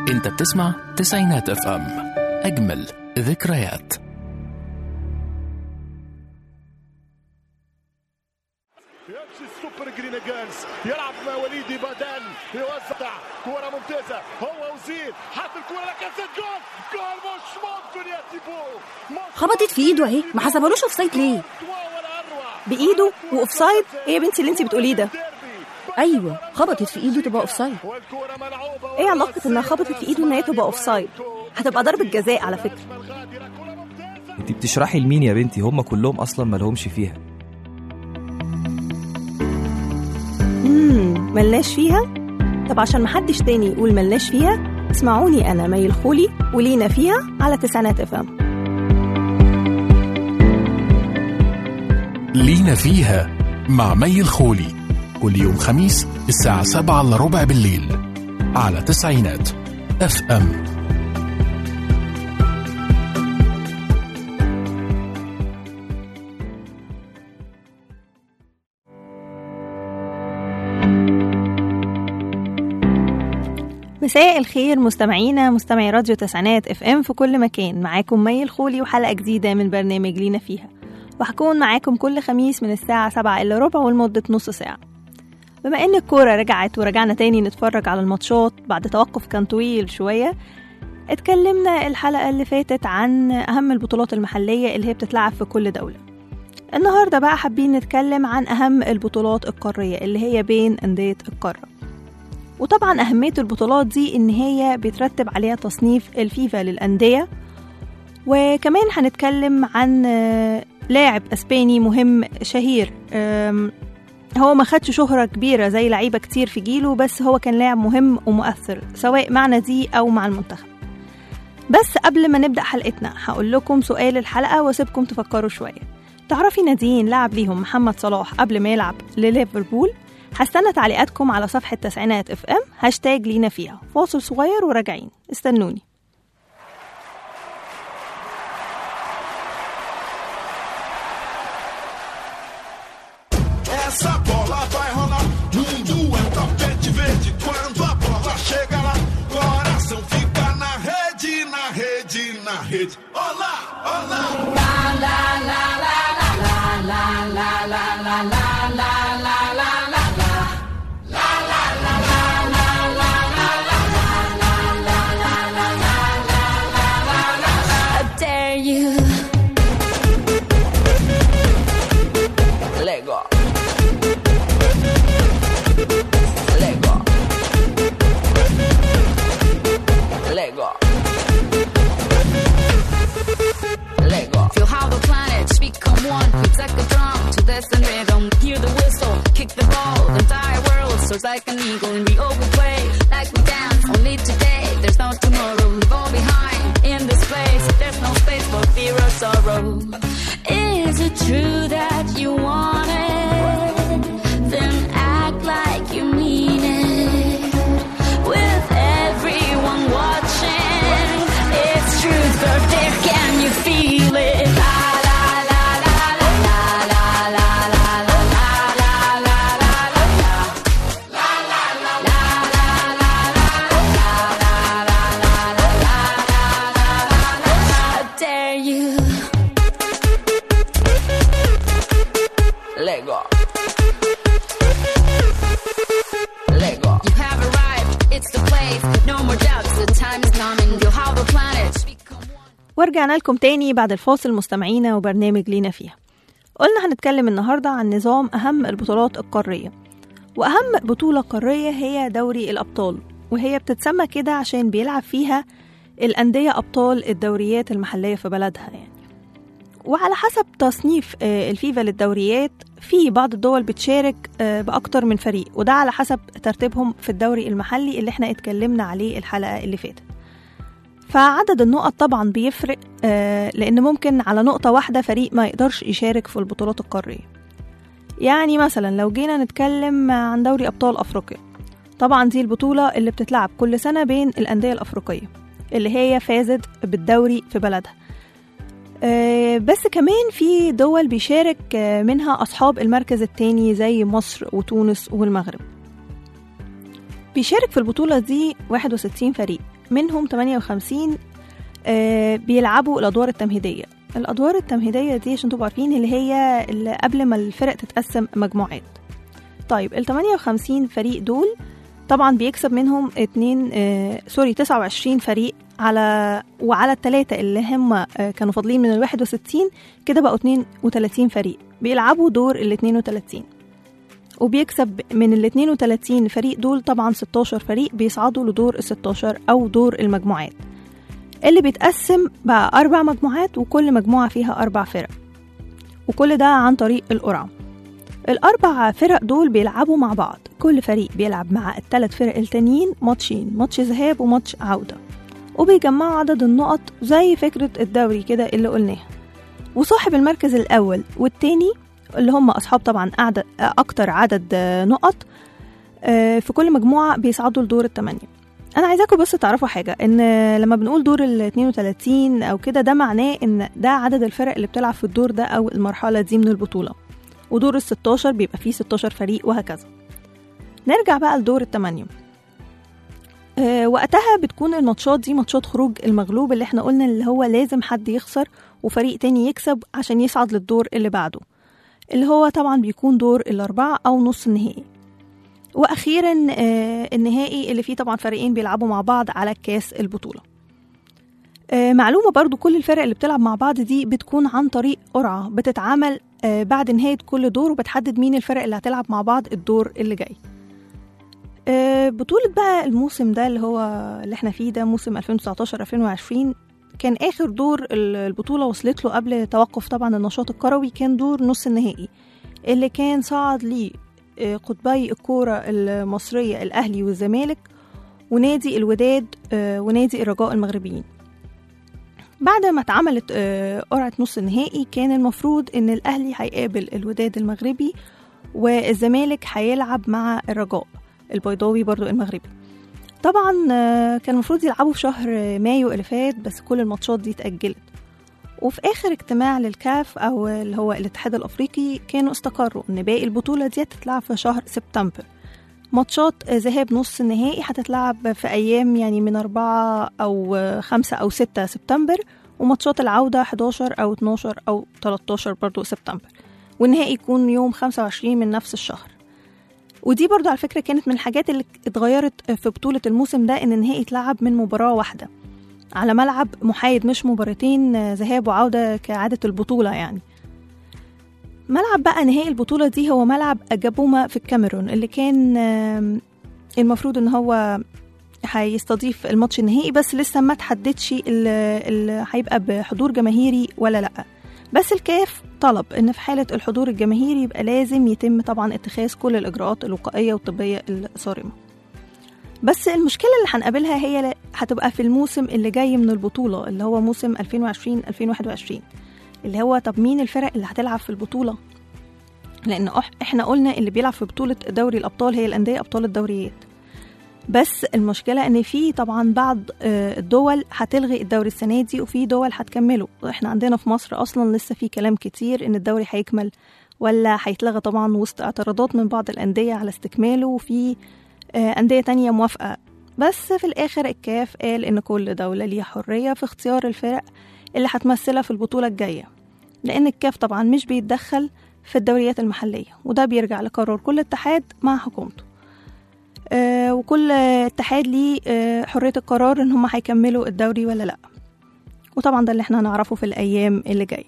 انت بتسمع تسعينات اف ام اجمل ذكريات يمشي السوبر جرينجانز يلعب مع وليد بدن يوزع كرة ممتازة هو وزيد حط الكرة لكاسة جول جول مش ممكن يا تيبو مش خبطت في ايده اهي ما حسبالوش اوف سايد ليه ولا أروع بايده واوف سايد ايه يا بنتي اللي انت بتقوليه ده ديربي ايوه خبطت في ايده تبقى اوف سايد والكرة ملعوبة ايه علاقه انها خبطت في ايده ان هي تبقى اوف سايد هتبقى ضربه جزاء على فكره الغادرة كرة ممتازة انت بتشرحي لمين يا بنتي هم كلهم اصلا مالهمش فيها امم ملناش فيها طب عشان محدش تاني يقول ملناش فيها اسمعوني انا مي الخولي ولينا فيها على تسعينات اف ام لينا فيها مع مي الخولي كل يوم خميس الساعة سبعة إلا ربع بالليل على تسعينات اف ام مساء الخير مستمعينا مستمعي راديو تسعينات اف ام في كل مكان معاكم مي الخولي وحلقه جديده من برنامج لينا فيها وهكون معاكم كل خميس من الساعه 7 الا ربع ولمده نص ساعه بما ان الكوره رجعت ورجعنا تاني نتفرج على الماتشات بعد توقف كان طويل شويه اتكلمنا الحلقه اللي فاتت عن اهم البطولات المحليه اللي هي بتتلعب في كل دوله النهارده بقى حابين نتكلم عن اهم البطولات القاريه اللي هي بين انديه القاره وطبعا أهمية البطولات دي إن هي بيترتب عليها تصنيف الفيفا للأندية وكمان هنتكلم عن آه، لاعب أسباني مهم شهير آم، هو ما خدش شهرة كبيرة زي لعيبة كتير في جيله بس هو كان لاعب مهم ومؤثر سواء مع ناديه أو مع المنتخب بس قبل ما نبدأ حلقتنا هقول لكم سؤال الحلقة واسيبكم تفكروا شوية تعرفي ناديين لعب ليهم محمد صلاح قبل ما يلعب لليفربول هستنى تعليقاتكم على صفحة تسعينات اف ام هاشتاج لينا فيها فاصل صغير وراجعين استنوني Essa bola vai rolar. Mundo é um tapete verde. Quando a bola chega lá, coração fica na rede, na rede, na rede. Olá, olá. How dare you? Lego. Lego. Lego. Lego. Feel how the planets become one. It's like a drum to this and rhythm. Hear the whistle, kick the ball. The entire world soars like an eagle, and we all we play like we dance. Only today, there's no tomorrow. Leave all behind in this place. There's no space for fear or sorrow. Is it true that you want it? Then act like you mean it. With everyone watching, it's truth, but there can you feel it? La la la la la la la la la la la la la la la. How dare you? Lego. Lego. You have arrived. It's the place. No more doubts. The time is coming. You'll have the planets become one. ورجعنا لكم تاني بعد الفاصل مستمعينا وبرنامج لينا فيها قلنا هنتكلم النهاردة عن نظام أهم البطولات القارية وأهم بطولة قارية هي دوري الأبطال وهي بتتسمى كده عشان بيلعب فيها الأندية أبطال الدوريات المحلية في بلدها يعني وعلى حسب تصنيف آه، الفيفا للدوريات في بعض الدول بتشارك آه، بأكتر من فريق وده على حسب ترتيبهم في الدوري المحلي اللي احنا اتكلمنا عليه الحلقة اللي فاتت فعدد النقط طبعا بيفرق آه، لأن ممكن على نقطة واحدة فريق ما يقدرش يشارك في البطولات القارية يعني مثلا لو جينا نتكلم عن دوري أبطال أفريقيا طبعا دي البطولة اللي بتتلعب كل سنة بين الأندية الأفريقية اللي هي فازت بالدوري في بلدها آه، بس كمان في دول بيشارك آه، منها أصحاب المركز التاني زي مصر وتونس والمغرب بيشارك في البطولة دي 61 فريق منهم 58 آه، بيلعبوا الأدوار التمهيدية الأدوار التمهيدية دي عشان تبقوا عارفين اللي هي اللي قبل ما الفرق تتقسم مجموعات طيب ال 58 فريق دول طبعا بيكسب منهم اتنين آه سوري 29 فريق على وعلى الثلاثة اللي هم آه كانوا فاضلين من ال 61 كده بقوا 32 فريق بيلعبوا دور ال 32 وبيكسب من ال 32 فريق دول طبعا 16 فريق بيصعدوا لدور ال 16 أو دور المجموعات اللي بيتقسم بقى أربع مجموعات وكل مجموعة فيها أربع فرق وكل ده عن طريق القرعة الأربع فرق دول بيلعبوا مع بعض كل فريق بيلعب مع الثلاث فرق التانيين ماتشين ماتش ذهاب وماتش عودة وبيجمعوا عدد النقط زي فكرة الدوري كده اللي قلناها وصاحب المركز الأول والتاني اللي هم أصحاب طبعا أعدد أكتر عدد آه، نقط آه، في كل مجموعة بيصعدوا لدور التمانية أنا عايزاكم بس تعرفوا حاجة إن لما بنقول دور ال 32 أو كده ده معناه إن ده عدد الفرق اللي بتلعب في الدور ده أو المرحلة دي من البطولة ودور ال 16 بيبقى فيه 16 فريق وهكذا نرجع بقى لدور التمانية أه وقتها بتكون الماتشات دي ماتشات خروج المغلوب اللي احنا قلنا اللي هو لازم حد يخسر وفريق تاني يكسب عشان يصعد للدور اللي بعده اللي هو طبعا بيكون دور الأربعة أو نص النهائي وأخيرا آه النهائي اللي فيه طبعا فريقين بيلعبوا مع بعض على كاس البطولة آه معلومة برضو كل الفرق اللي بتلعب مع بعض دي بتكون عن طريق قرعة بتتعمل آه بعد نهاية كل دور وبتحدد مين الفرق اللي هتلعب مع بعض الدور اللي جاي آه بطولة بقى الموسم ده اللي هو اللي احنا فيه ده موسم 2019-2020 كان آخر دور ال- البطولة وصلت له قبل توقف طبعا النشاط الكروي كان دور نص النهائي اللي كان صعد ليه آه، قطبي الكورة المصرية الأهلي والزمالك ونادي الوداد آه، ونادي الرجاء المغربيين بعد ما اتعملت آه، قرعة نص النهائي كان المفروض إن الأهلي هيقابل الوداد المغربي والزمالك هيلعب مع الرجاء البيضاوي برضو المغربي طبعا آه، كان المفروض يلعبوا في شهر مايو اللي فات بس كل الماتشات دي اتأجلت وفي آخر اجتماع للكاف أو اللي هو الاتحاد الأفريقي كانوا استقروا إن باقي البطولة دي هتتلعب في شهر سبتمبر ماتشات ذهاب نص النهائي هتتلعب في أيام يعني من أربعة أو خمسة أو ستة سبتمبر وماتشات العودة 11 أو 12 أو 13 برضو سبتمبر والنهائي يكون يوم 25 من نفس الشهر ودي برضو على فكرة كانت من الحاجات اللي اتغيرت في بطولة الموسم ده إن النهائي اتلعب من مباراة واحدة على ملعب محايد مش مباراتين آه، ذهاب وعودة كعادة البطولة يعني ملعب بقى نهائي البطولة دي هو ملعب جابوما في الكاميرون اللي كان آم، المفروض ان هو هيستضيف الماتش النهائي بس لسه ما تحددش اللي هيبقى بحضور جماهيري ولا لا بس الكاف طلب ان في حالة الحضور الجماهيري يبقى لازم يتم طبعا اتخاذ كل الاجراءات الوقائية والطبية الصارمة بس المشكلة اللي هنقابلها هي ل- هتبقى في الموسم اللي جاي من البطولة اللي هو موسم 2020-2021 اللي هو طب مين الفرق اللي هتلعب في البطولة لأن أح- احنا قلنا اللي بيلعب في بطولة دوري الأبطال هي الأندية أبطال الدوريات بس المشكلة إن في طبعا بعض آه، الدول هتلغي الدوري السنة دي وفي دول هتكمله احنا عندنا في مصر أصلا لسه في كلام كتير إن الدوري هيكمل ولا هيتلغى طبعا وسط اعتراضات من بعض الأندية على استكماله وفي آه، أندية تانية موافقة بس في الآخر الكاف قال إن كل دولة ليها حرية في اختيار الفرق اللي هتمثلها في البطولة الجاية لأن الكاف طبعا مش بيتدخل في الدوريات المحلية وده بيرجع لقرار كل اتحاد مع حكومته آه وكل اتحاد ليه آه حرية القرار إن هم هيكملوا الدوري ولا لأ وطبعا ده اللي احنا هنعرفه في الأيام اللي جاية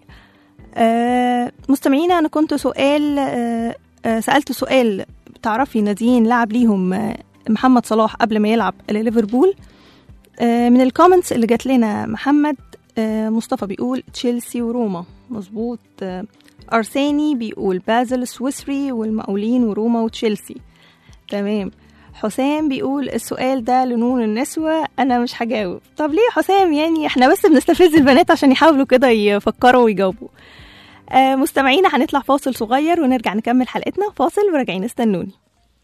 آه مستمعينا أنا كنت سؤال آه آه سألت سؤال تعرفي ناديين لعب ليهم آه محمد صلاح قبل ما يلعب لليفربول آه من الكومنتس اللي جات لنا محمد آه مصطفى بيقول تشيلسي وروما مظبوط آه أرساني بيقول بازل السويسري والمقاولين وروما وتشيلسي تمام حسام بيقول السؤال ده لنور النسوة أنا مش هجاوب طب ليه يا حسام يعني احنا بس بنستفز البنات عشان يحاولوا كده يفكروا ويجاوبوا آه مستمعينا هنطلع فاصل صغير ونرجع نكمل حلقتنا فاصل وراجعين استنوني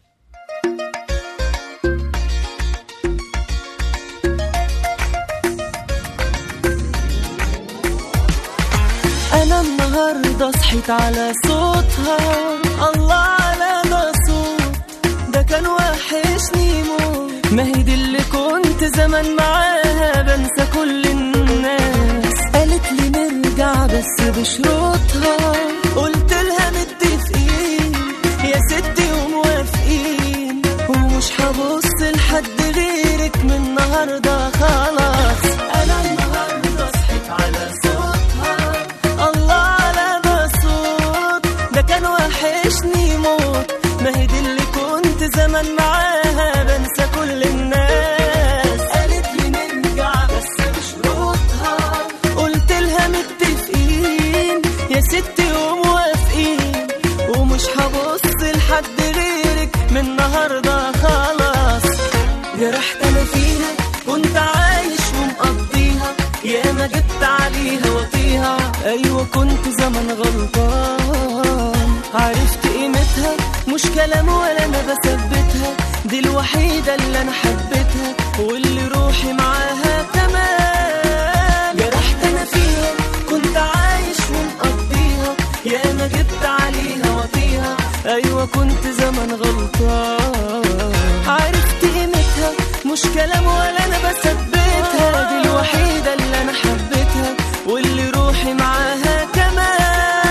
انا النهارده صحيت على صوتها الله على ده صوت ده كان وحشني موت ما هي دي اللي كنت زمان معاها ومش هبص لحد غيرك من النهارده خلاص انا النهارده صحيت على صوتها الله على ما صوت ده كان وحشني موت ما هي دي اللي كنت زمان معاها بنسى كل الناس قالت لي نرجع بس بشروطها قلت لها متفقين يا ستي وموافقين ومش هبص لحد غيرك من النهارده خلاص جرحت انا فيها كنت عايش ومقضيها يا ما جبت عليها وطيها ايوه كنت زمان غلطان عرفت قيمتها مش كلام ولا انا بثبتها دي الوحيده اللي انا حبيتها واللي روحي معاها كمان جرحت انا فيها كنت عايش ومقضيها يا ما جبت عليها وطيها ايوه كنت زمان غلطان عرفت قيمتها مش كلام ولا انا بثبتها دي الوحيده اللي انا حبيتها واللي روحي معاها كمان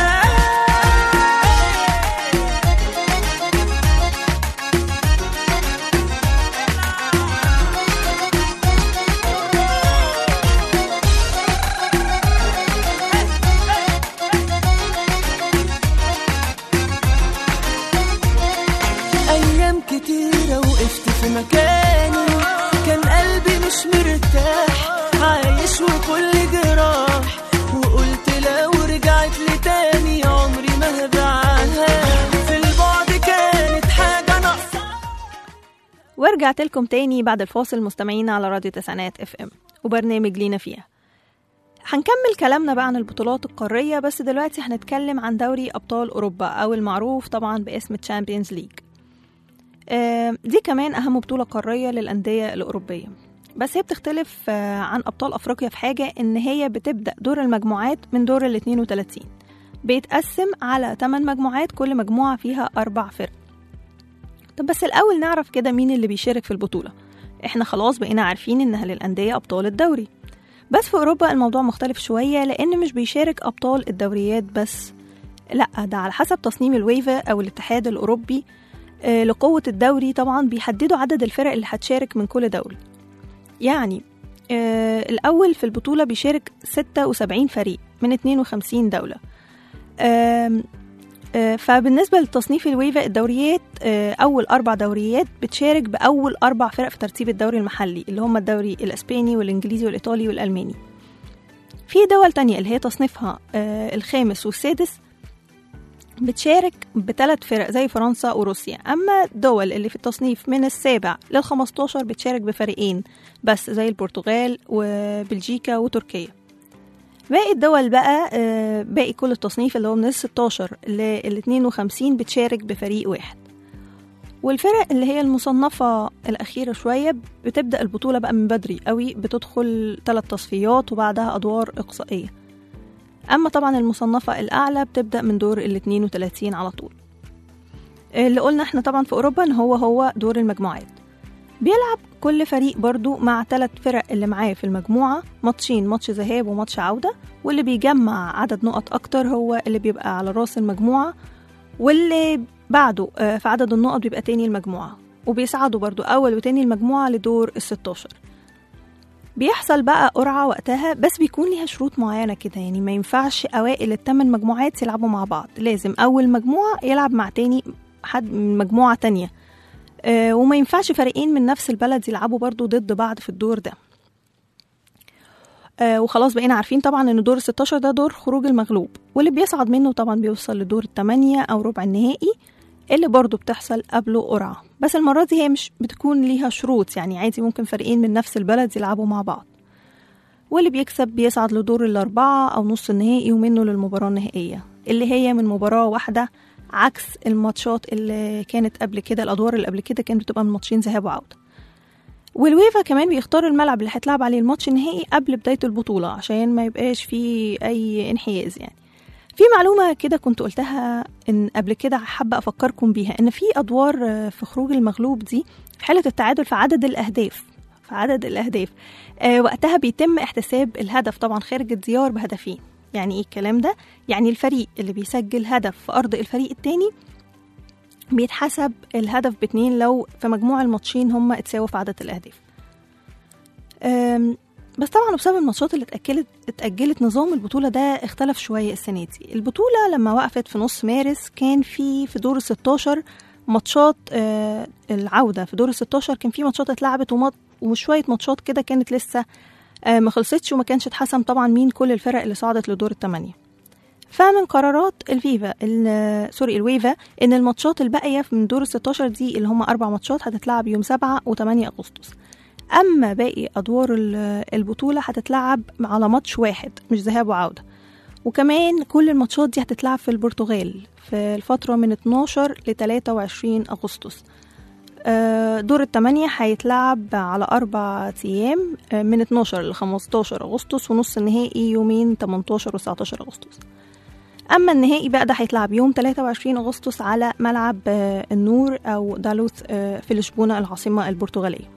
أيام كتيرة وقفت في مكاني كان قلبي مش مرتاح عايش وكل جراح وقلت لو رجعت لي تاني عمري ما هبيعها في البعد كانت حاجة ناقصة ورجعت لكم تاني بعد الفاصل مستمعين على راديو تسعينات اف ام وبرنامج لينا فيها هنكمل كلامنا بقى عن البطولات القارية بس دلوقتي هنتكلم عن دوري أبطال أوروبا أو المعروف طبعا باسم تشامبيونز ليج دي كمان أهم بطولة قارية للأندية الأوروبية بس هي بتختلف آه، عن أبطال أفريقيا في حاجة إن هي بتبدأ دور المجموعات من دور ال 32 بيتقسم على 8 مجموعات كل مجموعة فيها أربع فرق طب بس الأول نعرف كده مين اللي بيشارك في البطولة احنا خلاص بقينا عارفين إنها للأندية أبطال الدوري بس في أوروبا الموضوع مختلف شوية لأن مش بيشارك أبطال الدوريات بس لأ ده على حسب تصميم الويفا أو الاتحاد الأوروبي آه، لقوة الدوري طبعا بيحددوا عدد الفرق اللي هتشارك من كل دوري يعني آه، الأول في البطولة بيشارك 76 فريق من 52 دولة آم، آه، فبالنسبة لتصنيف الويفا الدوريات آه، أول أربع دوريات بتشارك بأول أربع فرق في ترتيب الدوري المحلي اللي هم الدوري الأسباني والإنجليزي والإيطالي والألماني في دول تانية اللي هي تصنيفها آه، الخامس والسادس بتشارك بثلاث فرق زي فرنسا وروسيا أما الدول اللي في التصنيف من السابع للخمستاشر بتشارك بفريقين بس زي البرتغال وبلجيكا وتركيا باقي الدول بقى آه، باقي كل التصنيف اللي هو من ال 16 لل 52 بتشارك بفريق واحد والفرق اللي هي المصنفة الأخيرة شوية بتبدأ البطولة بقى من بدري قوي بتدخل ثلاث تصفيات وبعدها أدوار إقصائية أما طبعا المصنفة الأعلى بتبدأ من دور ال 32 على طول اللي قلنا احنا طبعا في أوروبا إن هو هو دور المجموعات بيلعب كل فريق برضو مع ثلاث فرق اللي معاه في المجموعة ماتشين ماتش ذهاب وماتش عودة واللي بيجمع عدد نقط أكتر هو اللي بيبقى على راس المجموعة واللي بعده آه، في عدد النقط بيبقى تاني المجموعة وبيصعدوا برضو أول وتاني المجموعة لدور الستاشر بيحصل بقى قرعة وقتها بس بيكون ليها شروط معينة كده يعني ما ينفعش أوائل الثمان مجموعات يلعبوا مع بعض لازم أول مجموعة يلعب مع تاني حد من مجموعة تانية آه، وما ينفعش فريقين من نفس البلد يلعبوا برضو ضد بعض في الدور ده آه، وخلاص بقينا عارفين طبعا ان دور ال 16 ده دور خروج المغلوب واللي بيصعد منه طبعا بيوصل لدور الثمانية او ربع النهائي اللي برضو بتحصل قبله قرعة بس المرة دي هي مش بتكون ليها شروط يعني عادي ممكن فريقين من نفس البلد يلعبوا مع بعض واللي بيكسب بيصعد لدور الأربعة أو نص النهائي ومنه للمباراة النهائية اللي هي من مباراة واحدة عكس الماتشات اللي كانت قبل كده الأدوار اللي قبل كده كانت بتبقى من ماتشين ذهاب وعودة والويفا كمان بيختار الملعب اللي هيتلعب عليه الماتش النهائي قبل بداية البطولة عشان ما يبقاش فيه أي انحياز يعني في معلومة كده كنت قلتها إن قبل كده حابة أفكركم بيها إن في أدوار آه، في خروج المغلوب دي في حالة التعادل في عدد الأهداف في عدد الأهداف آه وقتها بيتم احتساب الهدف طبعا خارج الديار بهدفين يعني ايه الكلام ده يعني الفريق اللي بيسجل هدف في أرض الفريق التاني بيتحسب الهدف باتنين لو في مجموع الماتشين هم اتساووا في عدد الأهداف أم، بس طبعا بسبب الماتشات اللي اتأجلت اتأجلت نظام البطولة ده اختلف شوية السنة دي البطولة لما وقفت في نص مارس كان في في دور الستاشر ماتشات آه، العودة في دور الستاشر كان في ماتشات اتلعبت ومات- وشوية ماتشات كده كانت لسه آه، ما خلصتش وما كانش اتحسم طبعا مين كل الفرق اللي صعدت لدور الثمانية فمن قرارات الفيفا ال- سوري الويفا ان الماتشات الباقيه من دور ال 16 دي اللي هم اربع ماتشات هتتلعب يوم 7 و8 اغسطس اما باقي ادوار ال- البطوله هتتلعب على ماتش واحد مش ذهاب وعوده وكمان كل الماتشات دي هتتلعب في البرتغال في الفتره من 12 ل 23 اغسطس آه، دور الثمانية هيتلعب على أربع أيام آه، من 12 ل 15 أغسطس ونص النهائي يومين 18 و 19 أغسطس أما النهائي بقى ده هيتلعب يوم 23 أغسطس على ملعب آه، النور أو دالوث آه، في لشبونة العاصمة البرتغالية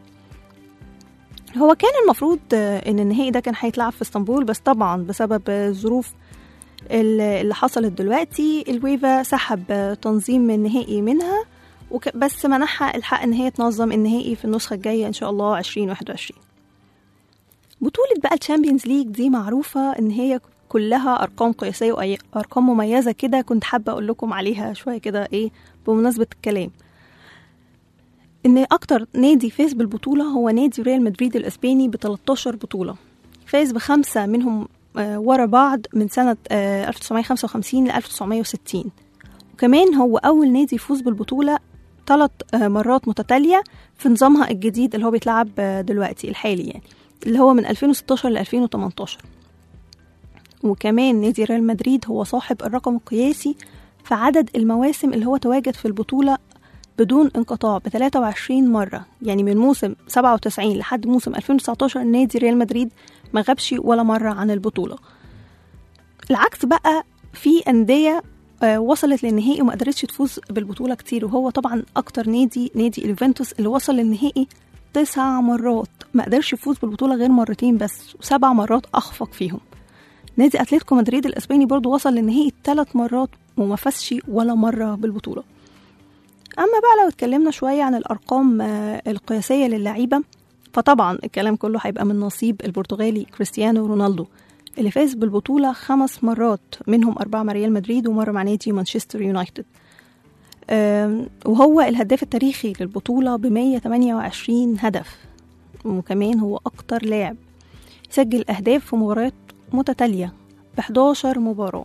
هو كان المفروض آه، إن النهائي ده كان هيتلعب في اسطنبول بس طبعا بسبب آه، الظروف ال- اللي حصلت دلوقتي الويفا سحب آه، تنظيم النهائي منها وك... بس منحها الحق ان هي تنظم النهائي في النسخة الجاية ان شاء الله 2021 بطولة بقى الشامبيونز ليج دي معروفة ان هي كلها ارقام قياسية وارقام مميزة كده كنت حابة اقول لكم عليها شوية كده ايه بمناسبة الكلام ان اكتر نادي فاز بالبطولة هو نادي ريال مدريد الاسباني ب 13 بطولة فاز بخمسة منهم آه، ورا بعض من سنة آه، 1955 ل 1960 وكمان هو أول نادي يفوز بالبطولة ثلاث مرات متتالية في نظامها الجديد اللي هو بيتلعب آه، دلوقتي الحالي يعني اللي هو من 2016 ل 2018 وكمان نادي ريال مدريد هو صاحب الرقم القياسي في عدد المواسم اللي هو تواجد في البطولة بدون انقطاع ب 23 مرة يعني من موسم 97 لحد موسم 2019 نادي ريال مدريد ما غابش ولا مرة عن البطولة العكس بقى في أندية آه، وصلت للنهائي وما قدرتش تفوز بالبطولة كتير وهو طبعا أكتر نادي نادي اليوفنتوس اللي وصل للنهائي تسع مرات ما قدرش يفوز بالبطولة غير مرتين بس وسبع مرات أخفق فيهم نادي أتلتيكو مدريد الإسباني برضو وصل للنهائي ثلاث مرات وما فازش ولا مرة بالبطولة أما بقى لو اتكلمنا شوية عن الأرقام آه، القياسية للعيبة فطبعا الكلام كله هيبقى من نصيب البرتغالي كريستيانو رونالدو اللي فاز بالبطولة خمس مرات منهم أربعة مع ريال مدريد ومرة مع نادي مانشستر يونايتد آم، وهو الهداف التاريخي للبطولة ب 128 هدف وكمان هو أكتر لاعب سجل أهداف في مباريات متتالية ب 11 مباراة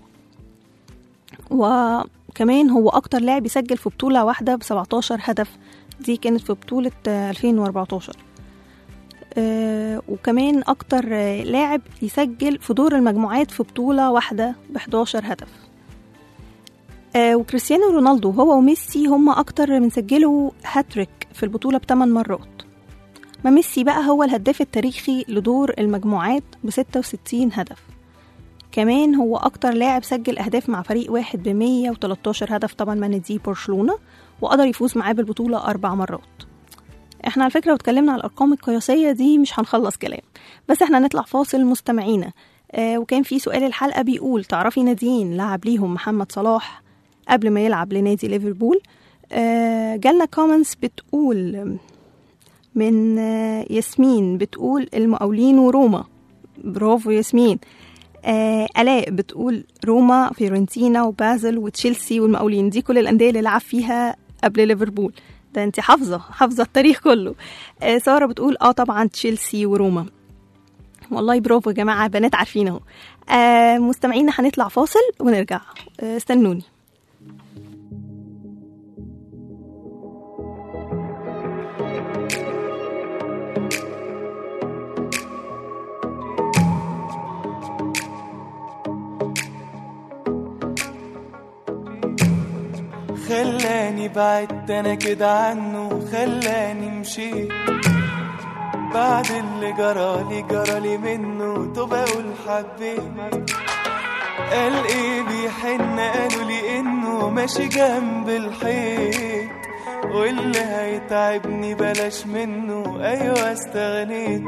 وكمان هو أكتر لاعب يسجل في بطولة واحدة ب 17 هدف دي كانت في بطولة آه، 2014 آه، وكمان أكتر آه، لاعب يسجل في دور المجموعات في بطولة واحدة ب 11 هدف آه، وكريستيانو رونالدو هو وميسي هما أكتر من سجلوا هاتريك في البطولة بثمان مرات ما ميسي بقى هو الهداف التاريخي لدور المجموعات ب 66 هدف كمان هو أكتر لاعب سجل أهداف مع فريق واحد ب 113 هدف طبعا مع نادي برشلونة وقدر يفوز معاه بالبطولة أربع مرات احنا على فكرة لو اتكلمنا على الأرقام القياسية دي مش هنخلص كلام بس احنا نطلع فاصل مستمعينا آه وكان في سؤال الحلقة بيقول تعرفي ناديين لعب ليهم محمد صلاح قبل ما يلعب لنادي ليفربول آه جالنا كومنتس بتقول من آه ياسمين بتقول المقاولين وروما برافو ياسمين آه آلاء بتقول روما فيورنتينا وبازل وتشيلسي والمقاولين دي كل الأندية اللي لعب فيها قبل ليفربول ده انت حافظة حافظة التاريخ كله آه سارة بتقول اه طبعا تشيلسي وروما والله برافو يا جماعة بنات عارفين اهو آه مستمعينا هنطلع فاصل ونرجع آه استنوني خلاني بعدت انا كده عنه خلاني مشيت بعد اللي جرالي جرالي منه طب اقول حبيت قال ايه بيحن قالوا لي انه ماشي جنب الحيط واللي هيتعبني بلاش منه ايوه استغنيت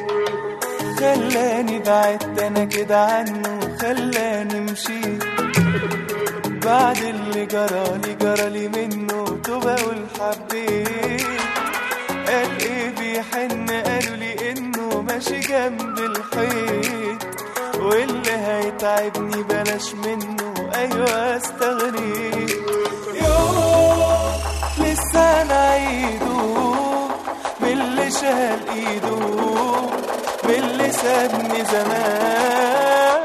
خلاني بعدت انا كده عنه خلاني مشيت بعد اللي جرالي جرالي منه طب بقول حبيت قال ايه بيحن قالوا لي انه ماشي جنب الحيط واللي هيتعبني بلاش منه ايوه استغني يوم لسه نعيده باللي شال ايده باللي سابني زمان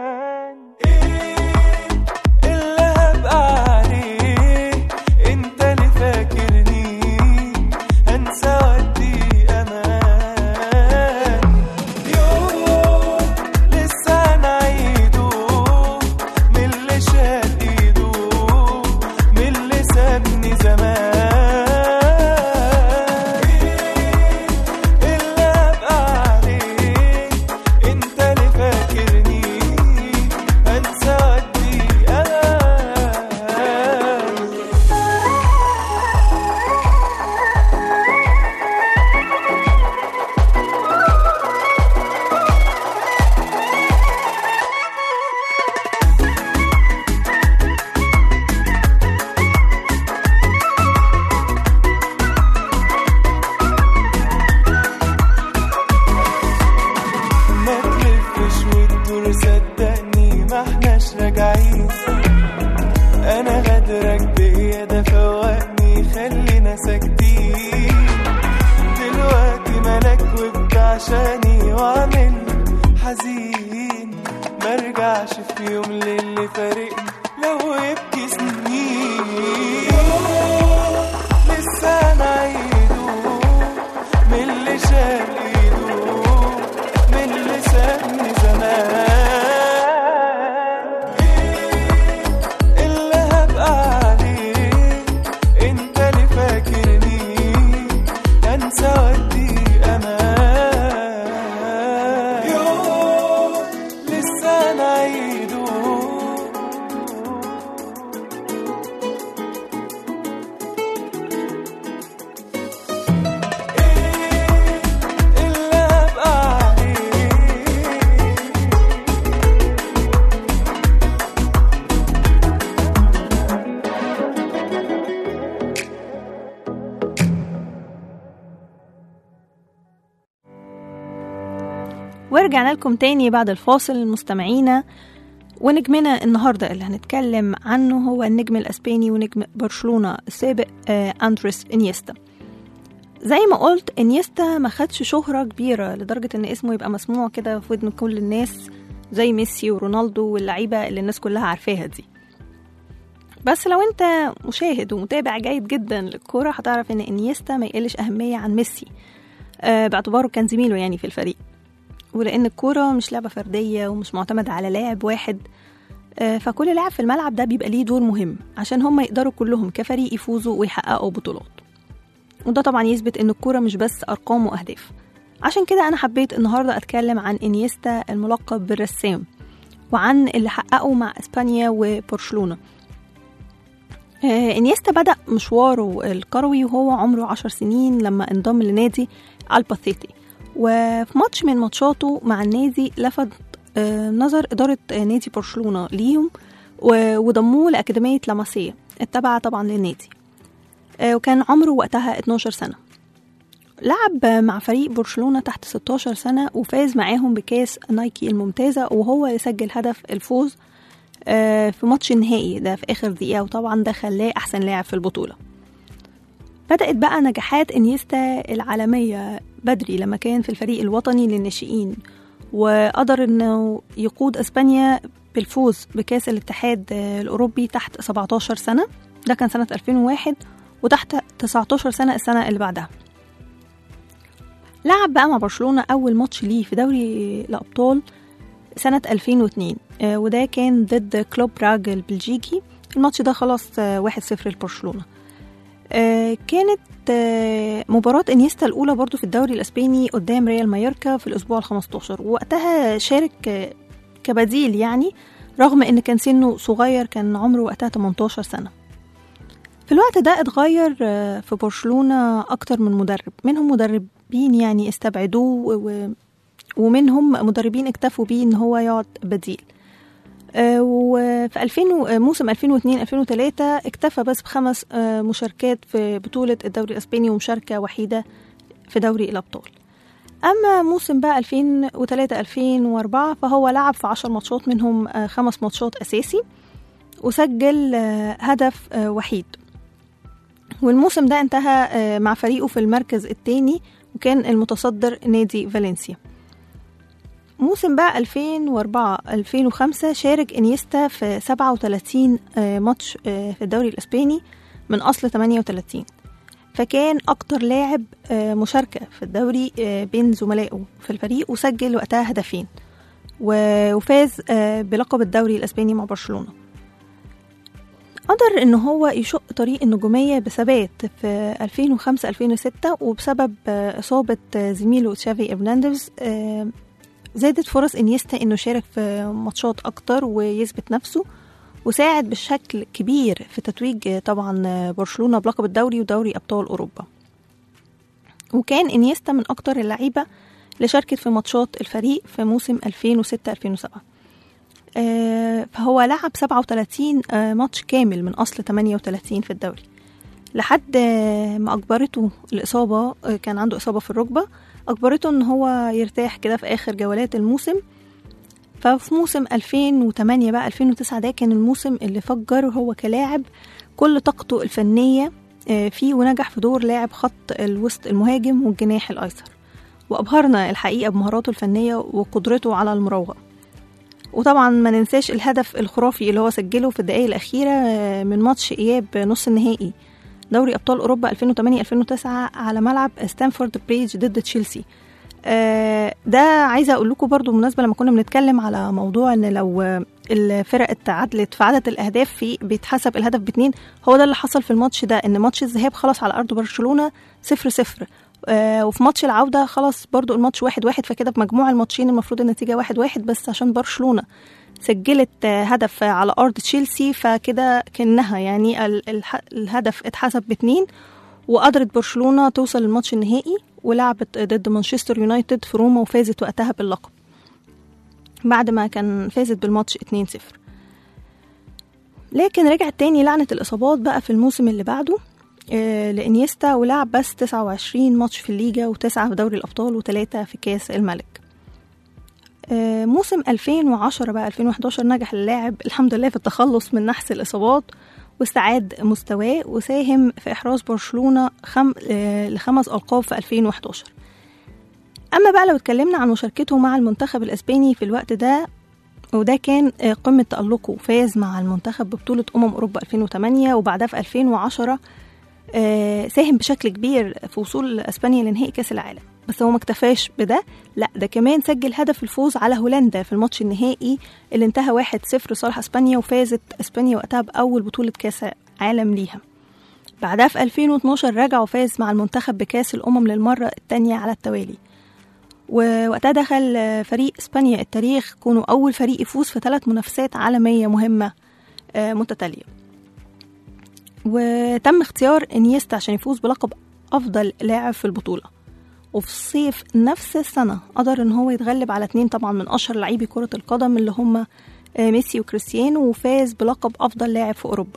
ايه اللي هبقى عليه انت اللي فاكرني هنسى ودي امان يوم لسه نعيده من اللي شال ايده من اللي سابني زمان اللي ابقى عليه انت اللي فاكرني هنسى ودي امان ما تلفش وتدور صدقني ما احناش راجعين انا غدرك بيا ده فوقني خلينا ساكتين دلوقتي ملك وبتعشاني وعامل حزين مرجعش في يوم للي فارقني لو يبكي سنين لسه نعيده من اللي شال ايده من اللي سابني زمان اللي هبقى عليه انت اللي فاكرني انسى ودي امان يوم لسه نعيده اللي هبقى عليه ورجعنا لكم تاني بعد الفاصل مستمعينا ونجمنا النهارده اللي هنتكلم عنه هو النجم الاسباني ونجم برشلونه السابق آه، اندريس انيستا زي ما قلت انيستا ما خدش شهرة كبيرة لدرجة ان اسمه يبقى مسموع كده في ودن كل الناس زي ميسي ورونالدو واللعيبة اللي الناس كلها عارفاها دي بس لو انت مشاهد ومتابع جيد جدا للكورة هتعرف ان انيستا ما يقلش اهمية عن ميسي آه، باعتباره كان زميله يعني في الفريق ولان الكوره مش لعبه فرديه ومش معتمده على لاعب واحد آه، فكل لاعب في الملعب ده بيبقى ليه دور مهم عشان هم يقدروا كلهم كفريق يفوزوا ويحققوا بطولات وده طبعا يثبت ان الكوره مش بس ارقام واهداف عشان كده انا حبيت النهارده اتكلم عن انيستا الملقب بالرسام وعن اللي حققه مع اسبانيا وبرشلونه آه، انيستا بدأ مشواره الكروي وهو عمره عشر سنين لما انضم لنادي الباثيتي وفي ماتش من ماتشاته مع النادي لفت آه، نظر إدارة آه، نادي برشلونة ليهم و- وضموه لأكاديمية لاماسيا التابعة طبعا للنادي آه، وكان عمره وقتها 12 سنة لعب آه، مع فريق برشلونة تحت 16 سنة وفاز معاهم بكاس نايكي الممتازة وهو يسجل هدف الفوز آه، في ماتش النهائي ده في آخر دقيقة وطبعا ده خلاه أحسن لاعب في البطولة بدأت بقى نجاحات انيستا العالمية بدري لما كان في الفريق الوطني للناشئين وقدر انه يقود اسبانيا بالفوز بكاس الاتحاد آه، الاوروبي تحت 17 سنة ده كان سنة 2001 وتحت 19 سنة السنة اللي بعدها لعب بقى مع برشلونة أول ماتش ليه في دوري الأبطال سنة 2002 آه، وده كان ضد كلوب براغ البلجيكي الماتش ده خلاص آه، 1-0 لبرشلونة آه، كانت آه، مباراة انيستا الأولى برضو في الدوري الأسباني قدام ريال مايوركا في الأسبوع ال 15 ووقتها شارك آه، كبديل يعني رغم إن كان سنه صغير كان عمره وقتها 18 سنة في الوقت ده اتغير آه، في برشلونة أكتر من مدرب منهم مدربين يعني استبعدوه و- ومنهم مدربين اكتفوا بيه إن هو يقعد بديل آه، وفي 2000 و- آه، موسم 2002 2003 اكتفى بس بخمس آه، مشاركات في بطولة الدوري الاسباني ومشاركة وحيدة في دوري الابطال اما موسم بقى 2003 2004 فهو لعب في 10 ماتشات منهم آه، خمس ماتشات اساسي وسجل آه، هدف آه، وحيد والموسم ده انتهى آه، مع فريقه في المركز الثاني وكان المتصدر نادي فالنسيا موسم بقى 2004 2005 شارك انيستا في 37 آه، ماتش آه، في الدوري الاسباني من اصل 38 فكان اكتر لاعب آه، مشاركه في الدوري آه، بين زملائه في الفريق وسجل وقتها هدفين و- وفاز آه، بلقب الدوري الاسباني مع برشلونه قدر ان هو يشق طريق النجوميه بثبات في 2005 2006 وبسبب آه، اصابه آه، زميله تشافي ارنانديز آه، زادت فرص انيستا انه يشارك في ماتشات اكتر ويثبت نفسه وساعد بشكل كبير في تتويج آه، طبعا آه، برشلونه بلقب الدوري ودوري ابطال اوروبا وكان انيستا من اكتر اللعيبه اللي شاركت في ماتشات الفريق في موسم 2006 2007 آه، فهو لعب 37 آه، ماتش كامل من اصل 38 في الدوري لحد آه، ما اجبرته الاصابه آه، كان عنده اصابه في الركبه اجبرته ان هو يرتاح كده في اخر جولات الموسم ففي موسم 2008 بقى 2009 ده كان الموسم اللي فجر هو كلاعب كل طاقته الفنيه آه، فيه ونجح في دور لاعب خط الوسط المهاجم والجناح الايسر وابهرنا الحقيقه بمهاراته الفنيه وقدرته على المراوغه وطبعا ما ننساش الهدف الخرافي اللي هو سجله في الدقائق الأخيرة آه، من ماتش إياب نص النهائي دوري أبطال أوروبا 2008-2009 على ملعب ستانفورد بريدج ضد تشيلسي آه، ده عايزة أقول لكم برضو بالمناسبة لما كنا بنتكلم على موضوع إن لو آه، الفرق اتعادلت في عدد الأهداف في بيتحسب الهدف باتنين هو ده اللي حصل في الماتش ده إن ماتش الذهاب خلص على أرض برشلونة صفر صفر آه، وفي ماتش العودة خلاص برضو الماتش واحد واحد فكده بمجموع الماتشين المفروض النتيجة واحد واحد بس عشان برشلونة سجلت آه، هدف على أرض تشيلسي فكده كأنها يعني ال- الح- الهدف اتحسب باتنين وقدرت برشلونة توصل للماتش النهائي ولعبت ضد مانشستر يونايتد في روما وفازت وقتها باللقب بعد ما كان فازت بالماتش 2-0 لكن رجعت تاني لعنة الإصابات بقى في الموسم اللي بعده آه، لإنيستا ولعب بس 29 ماتش في الليجا وتسعة في دوري الأبطال وثلاثة في كاس الملك آه، موسم 2010 بقى 2011 نجح اللاعب الحمد لله في التخلص من نحس الإصابات واستعاد مستواه وساهم في إحراز برشلونة خم... آه، لخمس ألقاب في 2011 أما بقى لو اتكلمنا عن مشاركته مع المنتخب الأسباني في الوقت ده وده كان آه، قمة تألقه فاز مع المنتخب ببطولة أمم أوروبا 2008 وبعدها في 2010 آه، ساهم بشكل كبير في وصول اسبانيا لنهائي كاس العالم بس هو ما اكتفاش بده لا ده كمان سجل هدف الفوز على هولندا في الماتش النهائي اللي انتهى 1-0 لصالح اسبانيا وفازت اسبانيا وقتها باول بطوله كاس عالم ليها بعدها في 2012 رجع وفاز مع المنتخب بكاس الامم للمره الثانيه على التوالي ووقتها دخل آه، فريق اسبانيا التاريخ كونوا اول فريق يفوز في ثلاث منافسات عالميه مهمه آه، متتاليه وتم اختيار انيستا عشان يفوز بلقب افضل لاعب في البطوله وفي الصيف نفس السنه قدر ان هو يتغلب على اتنين طبعا من اشهر لاعبي كره القدم اللي هم آه، ميسي وكريستيانو وفاز بلقب افضل لاعب في اوروبا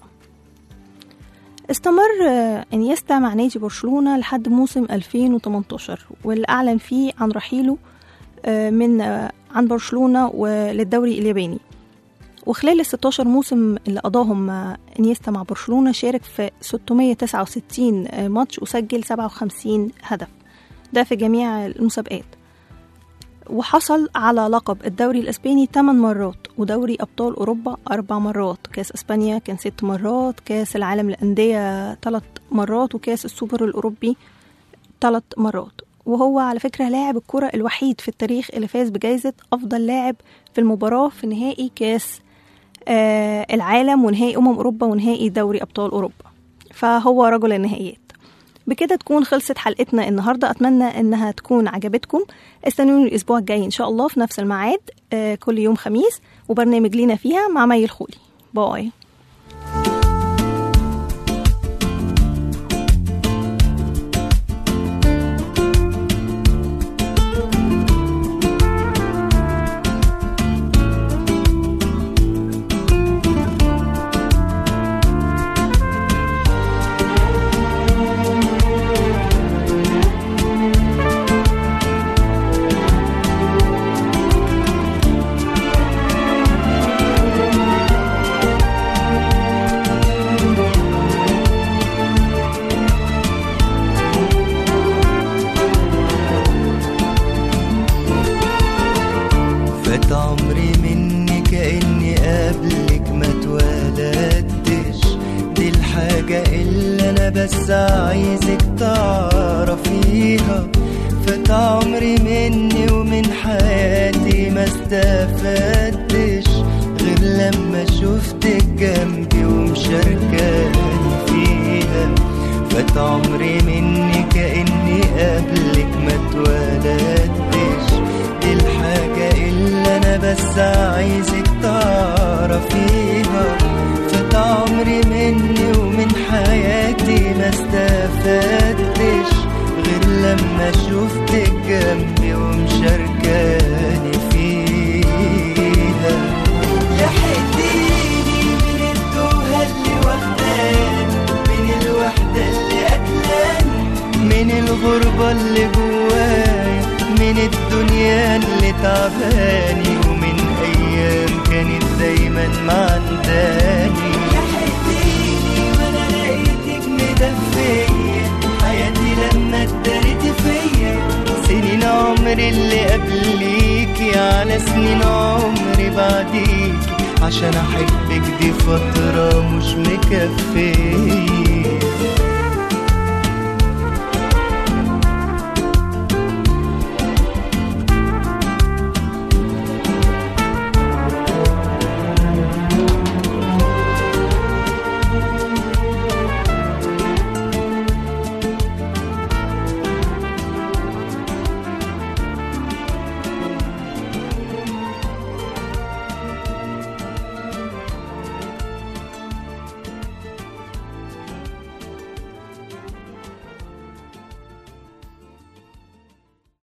استمر آه، انيستا مع نادي برشلونه لحد موسم 2018 واللي اعلن فيه عن رحيله آه، من آه، عن برشلونه وللدوري الياباني وخلال ال 16 موسم اللي قضاهم مع انيستا مع برشلونة شارك في 669 ماتش وسجل 57 هدف ده في جميع المسابقات وحصل على لقب الدوري الاسباني 8 مرات ودوري ابطال اوروبا 4 مرات كاس اسبانيا كان 6 مرات كاس العالم للانديه 3 مرات وكاس السوبر الاوروبي 3 مرات وهو على فكرة لاعب الكرة الوحيد في التاريخ اللي فاز بجائزة أفضل لاعب في المباراة في نهائي كاس آه العالم ونهائي أمم أوروبا ونهائي دوري أبطال أوروبا فهو رجل النهائيات بكده تكون خلصت حلقتنا النهاردة أتمنى إنها تكون عجبتكم استنوني الأسبوع الجاي إن شاء الله في نفس الميعاد آه كل يوم خميس وبرنامج لينا فيها مع مي الخولي باي بس عايزك تعرفيها فات عمري مني ومن حياتي ما استفدتش غير لما شفتك جنبي ومشاركاني فيها فات عمري مني كأني قبلك ما اتولدتش دي الحاجة اللي أنا بس عايزك تعرفيها فات عمري مني ومن حياتي ما استفدتش غير لما شفتك جنبي ومشاركاني فيها لحقتيني من التوهة اللي واخداني من الوحدة اللي قتلاني من الغربة اللي جوايا من الدنيا اللي تعباني ومن أيام كانت دايما معنداني لحقتيني وأنا لقيتك مدفية حياتي لما اتدارت فيا سنين عمري اللي قبليكي على سنين عمري بعديكي عشان احبك دي فترة مش مكفية